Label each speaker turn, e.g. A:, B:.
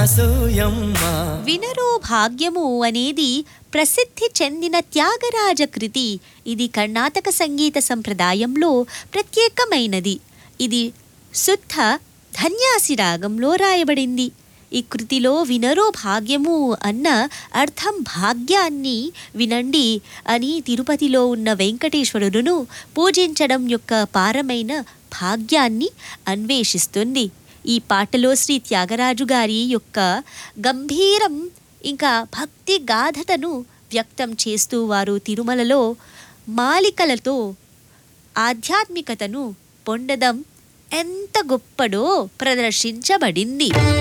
A: సోయమ్మ
B: వినరో భాగ్యము అనేది ప్రసిద్ధి చెందిన త్యాగరాజ కృతి ఇది కర్ణాటక సంగీత సంప్రదాయంలో ప్రత్యేకమైనది ఇది శుద్ధ ధన్యాసి రాగంలో రాయబడింది ఈ కృతిలో వినరో భాగ్యము అన్న అర్థం భాగ్యాన్ని వినండి అని తిరుపతిలో ఉన్న వెంకటేశ్వరుడును పూజించడం యొక్క పారమైన భాగ్యాన్ని అన్వేషిస్తుంది ఈ పాటలో శ్రీ త్యాగరాజు గారి యొక్క గంభీరం ఇంకా భక్తి గాథతను వ్యక్తం చేస్తూ వారు తిరుమలలో మాలికలతో ఆధ్యాత్మికతను పొందడం ఎంత గొప్పడో ప్రదర్శించబడింది